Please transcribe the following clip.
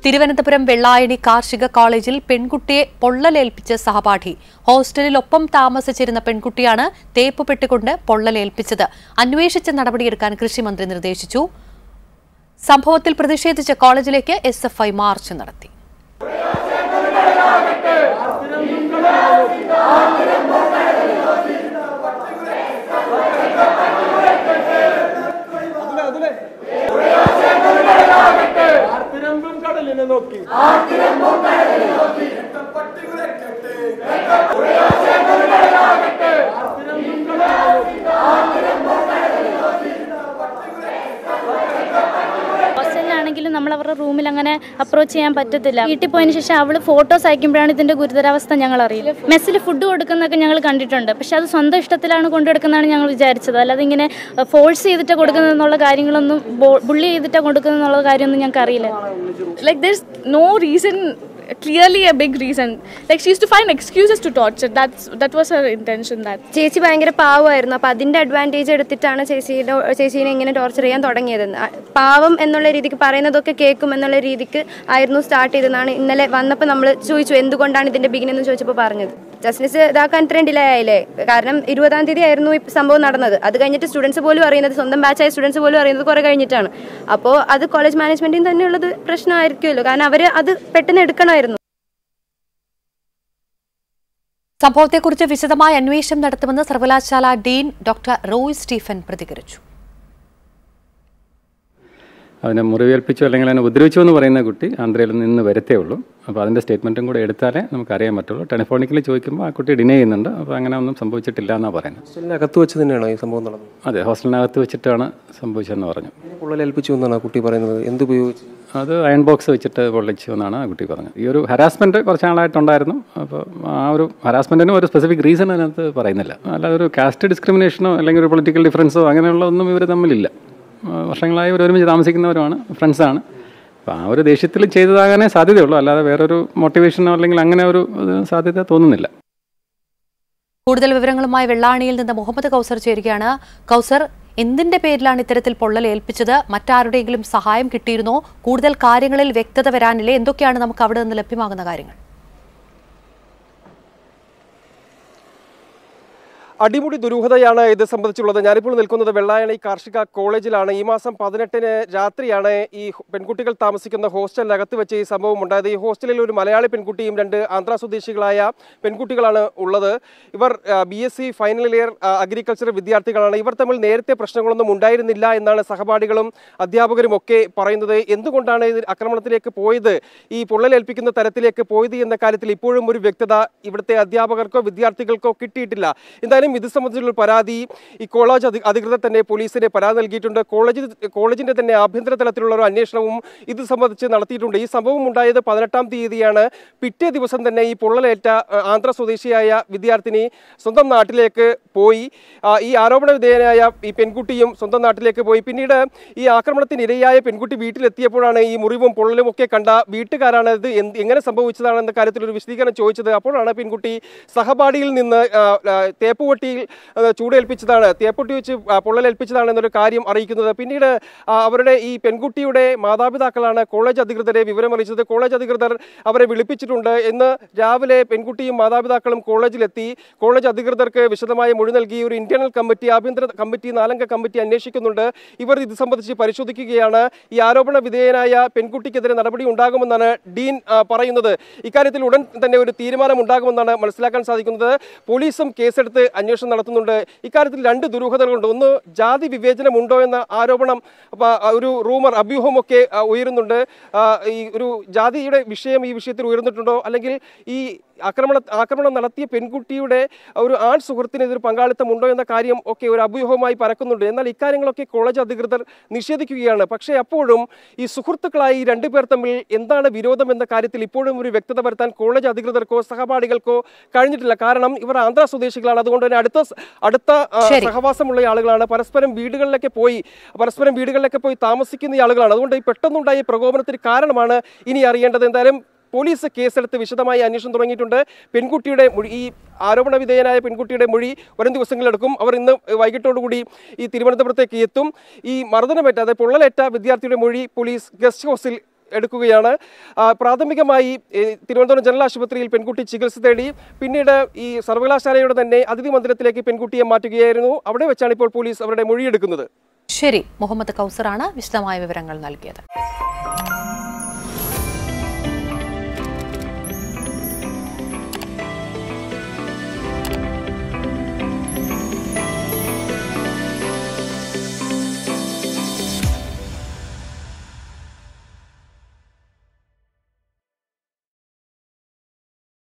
തിരുവനന്തപുരം വെള്ളായണി കാർഷിക കോളേജിൽ പെൺകുട്ടിയെ പൊള്ളലേൽപ്പിച്ച സഹപാഠി ഹോസ്റ്റലിൽ ഒപ്പം താമസിച്ചിരുന്ന പെൺകുട്ടിയാണ് തേപ്പ് പെട്ടുകൊണ്ട് പൊള്ളലേൽപ്പിച്ചത് അന്വേഷിച്ച നടപടിയെടുക്കാൻ കൃഷിമന്ത്രി നിർദ്ദേശിച്ചു സംഭവത്തിൽ പ്രതിഷേധിച്ച് കോളേജിലേക്ക് എസ് എഫ് ഐ മാർച്ച് നടത്തി ആർത്തിരമ്പും കടലിനെ നോക്കി ഹോസ്റ്റലിലാണെങ്കിലും നമ്മൾ അവരുടെ റൂമിൽ അങ്ങനെ അപ്രോച്ച് ചെയ്യാൻ പറ്റത്തില്ല വീട്ടിൽ പോയതിന് ശേഷം അവൾ ഫോട്ടോസ് അയക്കുമ്പോഴാണ് ഇതിന്റെ ഗുരുതരാവസ്ഥ ഞങ്ങൾ അറിയില്ല മെസ്സിൽ ഫുഡ് കൊടുക്കുന്നതൊക്കെ ഞങ്ങൾ കണ്ടിട്ടുണ്ട് പക്ഷെ അത് സ്വന്തം ഇഷ്ടത്തിലാണ് കൊണ്ടുകൊടുക്കുന്നതാണ് ഞങ്ങൾ വിചാരിച്ചത് അല്ലാതെ ഇങ്ങനെ ഫോഴ്സ് ചെയ്തിട്ട് കൊടുക്കുന്നതെന്നുള്ള കാര്യങ്ങളൊന്നും ബുള്ളി ചെയ്തിട്ടാണ് കൊടുക്കുന്നതെന്നുള്ള കാര്യമൊന്നും ഞങ്ങൾക്ക് അറിയില്ല like there's no reason clearly a big reason like she used to find excuses to torture that's that was her intention that ചേച്ചി ഭയങ്കര പാവമായിരുന്നു അപ്പോൾ അതിൻ്റെ അഡ്വാൻറ്റേജ് എടുത്തിട്ടാണ് ചേച്ചിയുടെ ചേച്ചീനെ ഇങ്ങനെ ടോർച്ചർ ചെയ്യാൻ തുടങ്ങിയത് ആ, പാവം എന്നുള്ള രീതിക്ക് പറയുന്നതൊക്കെ കേൾക്കും എന്നുള്ള രീതിക്ക് ആയിരുന്നു സ്റ്റാർട്ട് ചെയ്തതെന്നാണ് ഇന്നലെ വന്നപ്പോൾ നമ്മൾ ചോദിച്ചു എന്തുകൊണ്ടാണ് ഇതിൻ്റെ ബിഗിൻ എന്ന് ചോദിച്ചപ്പോൾ പറഞ്ഞത് ജസ്റ്റിസ് ഇതാക്കാൻ ഇത്രയും ഡിലേ ആയില്ലേ കാരണം ഇരുപതാം തീയതി ആയിരുന്നു ഈ സംഭവം നടന്നത് അത് കഴിഞ്ഞിട്ട് സ്റ്റുഡൻസ് പോലും അറിയുന്നത് സ്വന്തം ബാച്ചായ സ്റ്റുഡൻസ് പോലും അറിയുന്നത് കുറേ കഴിഞ്ഞിട്ടാണ് അപ്പോൾ അത് കോളേജ് മാനേജ്മെൻറ്റിന് തന്നെയുള്ളത് പ്രശ്നമായിരിക്കുമല്ലോ കാരണം അവർ അത് പെട്ടെന്ന് എടുക്കണമായിരുന്നു സംഭവത്തെക്കുറിച്ച് വിശദമായ അന്വേഷണം നടത്തുമെന്ന് സർവകലാശാല ഡീൻ ഡോക്ടർ റോയ് സ്റ്റീഫൻ പ്രതികരിച്ചു അവനെ മുറിവേൽപ്പിച്ചു അല്ലെങ്കിൽ അവനെ ഉപദ്രവിച്ചു എന്ന് പറയുന്ന കുട്ടി ആന്ധ്രയിൽ നിന്ന് വരത്തേ ഉള്ളൂ അപ്പോൾ അതിൻ്റെ സ്റ്റേറ്റ്മെൻറ്റും കൂടെ എടുത്താലേ നമുക്ക് അറിയാൻ പറ്റുള്ളൂ ടെലിഫോണിക്കലി ചോദിക്കുമ്പോൾ ആ കുട്ടി ഡിനൈ ചെയ്യുന്നുണ്ട് അപ്പോൾ അങ്ങനെ ഒന്നും സംഭവിച്ചിട്ടില്ല എന്നാണ് പറയുന്നത് ഹോസ്റ്റലിനകത്ത് വെച്ച് തന്നെയാണോ ഈ സംഭവം നടന്നത് അതെ ഹോസ്റ്റലിനകത്ത് വെച്ചിട്ടാണ് സംഭവിച്ചതെന്ന് പറഞ്ഞു പൊള്ളലേൽപ്പിച്ചു എന്നാണ് ആ കുട്ടി പറയുന്നത് എന്തുപയോഗിച്ച് അത് അയൺ ബോക്സ് വെച്ചിട്ട് പൊള്ളിച്ചു എന്നാണ് ആ കുട്ടി പറഞ്ഞത് ഈ ഒരു ഹരാസ്മെൻറ്റ് കുറച്ച് നാളായിട്ടുണ്ടായിരുന്നു അപ്പോൾ ആ ഒരു ഹരാസ്മെൻറ്റിനും ഒരു സ്പെസിഫിക് റീസൺ അതിനകത്ത് പറയുന്നില്ല അല്ലാതെ ഒരു കാസ്റ്റ് ഡിസ്ക്രിമിനേഷനോ അല്ലെങ്കിൽ ഒരു പൊളിറ്റിക്കൽ ഡിഫറൻസോ അങ്ങനെയുള്ള ഒന്നും ഇവർ തമ്മിലില്ല ആ, വർഷങ്ങളായി ഇവർ ഒരുമിച്ച് താമസിക്കുന്നവരുമാണ് ഫ്രണ്ട്സാണ് അപ്പോൾ ആ ഒരു ദേഷ്യത്തിൽ ചെയ്തതാകാനേ സാധ്യതയുള്ളൂ അല്ലാതെ വേറൊരു മോട്ടിവേഷനോ അല്ലെങ്കിൽ അങ്ങനെ ഒരു ഇത് സാധ്യത തോന്നുന്നില്ല കൂടുതൽ വിവരങ്ങളുമായി വെള്ളാണിയിൽ നിന്ന് മുഹമ്മദ് കൗസർ ചേരുകയാണ് കൗസർ എന്തിന്റെ പേരിലാണ് ഇത്തരത്തിൽ പൊള്ളൽ ഏൽപ്പിച്ചത് മറ്റാരുടെയെങ്കിലും സഹായം കിട്ടിയിരുന്നോ കൂടുതൽ കാര്യങ്ങളിൽ വ്യക്തത വരാനില്ലേ എന്തൊക്കെയാണ് നമുക്ക് അവിടെ നിന്ന് ലഭ്യമാകുന്ന കാര്യങ്ങൾ അടിമുടി ദുരൂഹതയാണ് ഇത് സംബന്ധിച്ചുള്ളത് ഞാനിപ്പോൾ നിൽക്കുന്നത് വെള്ളായണി കാർഷിക കോളേജിലാണ് ഈ മാസം പതിനെട്ടിന് രാത്രിയാണ് ഈ ഹോ- പെൺകുട്ടികൾ താമസിക്കുന്ന ഹോസ്റ്റലിനകത്ത് വെച്ച് ഈ സംഭവം ഉണ്ടായത് ഈ ഹോസ്റ്റലിൽ ഒരു മലയാളി പെൺകുട്ടിയും രണ്ട് ആന്ധ്ര സ്വദേശികളായ പെൺകുട്ടികളാണ് ഉള്ളത് ഇവർ B S C final year agriculture വിദ്യാർത്ഥികളാണ് ഇവർ തമ്മിൽ നേരത്തെ പ്രശ്നങ്ങളൊന്നും ഉണ്ടായിരുന്നില്ല എന്നാണ് സഹപാഠികളും അധ്യാപകരും ഒക്കെ പറയുന്നത് എന്തുകൊണ്ടാണ് ഇത് ആക്രമണത്തിലേക്ക് പോയത് ഈ പൊള്ളലേൽപ്പിക്കുന്ന തരത്തിലേക്ക് പോയത് എന്ന കാര്യത്തിൽ ഇപ്പോഴും ഒരു വ്യക്തത ഇവിടുത്തെ അധ്യാപകർക്കോ വിദ്യാർത്ഥികൾക്കോ കിട്ടിയിട്ടില്ല എന്തായാലും ഇത് സംബന്ധിച്ചുള്ള പരാതി ഈ കോളേജ് അധി- അധികൃതർ തന്നെ പോലീസിന് പരാതി നൽകിയിട്ടുണ്ട് കോളേജ് കോളേജിന്റെ തന്നെ ആഭ്യന്തര തലത്തിലുള്ള ഒരു അന്വേഷണവും ഇത് സംബന്ധിച്ച് നടത്തിയിട്ടുണ്ട് ഈ സംഭവം ഉണ്ടായത് പതിനെട്ടാം തീയതിയാണ് പിറ്റേ ദിവസം തന്നെ ഈ പൊള്ളലേറ്റ ആ, ആന്ധ്ര സ്വദേശിയായ വിദ്യാർത്ഥിനി സ്വന്തം നാട്ടിലേക്ക് പോയി ആ, ഈ ആരോപണ വിധേയനായ ഈ പെൺകുട്ടിയും സ്വന്തം നാട്ടിലേക്ക് പോയി പിന്നീട് ഈ ആക്രമണത്തിന് ഇരയായ പെൺകുട്ടി വീട്ടിലെത്തിയപ്പോഴാണ് ഈ മുറിവും പൊള്ളലും ഒക്കെ കണ്ട വീട്ടുകാരാണ് ഇത് എന്ത് എങ്ങനെ സംഭവിച്ചതാണെന്ന കാര്യത്തിൽ ഒരു വിശദീകരണം ചോദിച്ചത് അപ്പോഴാണ് പെൺകുട്ടി സഹപാഠിയിൽ നിന്ന് ആ, ആ, തേപ്പുപൊട്ടിയിൽ ആ, ചൂടേൽപ്പിച്ചതാണ് തേപ്പൊട്ടി വെച്ച് ആ, പൊള്ളലേൽപ്പിച്ചതാണ് എന്നൊരു കാര്യം അറിയിക്കുന്നത് പിന്നീട് ആ, അവരുടെ ഈ പെൺകുട്ടിയുടെ മാതാപിതാക്കളാണ് കോളേജ് അധികൃതരെ വിവരമറിയിച്ചത് കോളേജ് അധികൃതർ അവരെ വിളിപ്പിച്ചിട്ടുണ്ട് എന്ന് രാവിലെ പെൺകുട്ടിയും മാതാപിതാക്കളും കോളേജിലെത്തി കോളേജ് അധികൃതർക്ക് വിശദമായ മൊഴി നൽകി ഒരു ഇന്റേണൽ കമ്മിറ്റി ആഭ്യന്തര കമ്മിറ്റി നാലംഗ കമ്മിറ്റി അന്വേഷിക്കുന്നുണ്ട് ഇവർ ഇത് സംബന്ധിച്ച് പരിശോധിക്കുകയാണ് ഈ ആരോപണ വിധേയനായ പെൺകുട്ടിക്കെതിരെ നടപടി ഉണ്ടാകുമെന്നാണ് ഡീൻ ആ, പറയുന്നത് ഇക്കാര്യത്തിൽ ഉടൻ തന്നെ ഒരു തീരുമാനം ഉണ്ടാകുമെന്നാണ് മനസ്സിലാക്കാൻ സാധിക്കുന്നത് പോലീസും കേസെടുത്ത് അന്വേഷണം നടത്തുന്നുണ്ട് ഇക്കാര്യത്തിൽ രണ്ട് ദുരൂഹതകളുണ്ട് ഒന്ന് ജാതി വിവേചനമുണ്ടോ എന്ന ആരോപണം അപ്പ, ആ, ഒരു റൂമർ അഭ്യൂഹമൊക്കെ ആ, ഉയരുന്നുണ്ട് ആ, ഈ ഒരു ജാതിയുടെ വിഷയം ഈ വിഷയത്തിൽ ഉയർന്നിട്ടുണ്ടോ അല്ലെങ്കിൽ ഈ ആക്രമണ ആക്രമണം നടത്തിയ പെൺകുട്ടിയുടെ ഒരു ആൺ സുഹൃത്തിന് ഇതിൽ പങ്കാളിത്തമുണ്ടോ എന്ന കാര്യം ഒക്കെ ഒരു അഭ്യൂഹമായി പരക്കുന്നുണ്ട് എന്നാൽ ഇക്കാര്യങ്ങളൊക്കെ കോളേജ് അധികൃതർ നിഷേധിക്കുകയാണ് പക്ഷേ അപ്പോഴും ഈ സുഹൃത്തുക്കളായി ഈ രണ്ടുപേർ തമ്മിൽ എന്താണ് വിരോധം എന്ന കാര്യത്തിൽ ഇപ്പോഴും ഒരു വ്യക്തത വരുത്താൻ കോളേജ് അധികൃതർക്കോ സഹപാഠികൾക്കോ കഴിഞ്ഞിട്ടില്ല കാരണം ഇവർ ആന്ധ്ര സ്വദേശികളാണ് അതുകൊണ്ട് തന്നെ അടുത്ത സ- അടുത്ത ആ, ശരി. സഹവാസമുള്ള ആളുകളാണ് പരസ്പരം വീടുകളിലൊക്കെ പോയി പരസ്പരം വീടുകളിലൊക്കെ പോയി താമസിക്കുന്ന ഈ ആളുകളാണ് അതുകൊണ്ട് ഈ പെട്ടെന്നുണ്ടായ ഈ പ്രകോപനത്തിന് കാരണമാണ് ഇനി അറിയേണ്ടത് എന്തായാലും പോലീസ് കേസെടുത്ത് വിശദമായി അന്വേഷണം തുടങ്ങിയിട്ടുണ്ട് പെൺകുട്ടിയുടെ മൊഴി ഈ ആരോപണ വിധേയനായ പെൺകുട്ടിയുടെ മൊഴി വരും ദിവസങ്ങളിലെടുക്കും അവർ ഇന്ന് വൈകിട്ടോടുകൂടി ഈ തിരുവനന്തപുരത്തേക്ക് എത്തും ഈ മർദ്ദനമേറ്റ അതായത് പൊള്ളലേറ്റ വിദ്യാർത്ഥിയുടെ മൊഴി പോലീസ് ഗസ്റ്റ് ഹൗസിൽ എടുക്കുകയാണ് ആ, പ്രാഥമികമായി ഈ തിരുവനന്തപുരം ജനറൽ ആശുപത്രിയിൽ പെൺകുട്ടി ചികിത്സ തേടി പിന്നീട് ഈ സർവകലാശാലയുടെ തന്നെ അതിഥി മന്ദിരത്തിലേക്ക് പെൺകുട്ടിയെ മാറ്റുകയായിരുന്നു അവിടെ വെച്ചാണ് ഇപ്പോൾ പോലീസ് അവരുടെ മൊഴിയെടുക്കുന്നത് ശരി മുഹമ്മദ് കൗസറാണ് വിശദമായ വിവരങ്ങൾ നൽകിയത്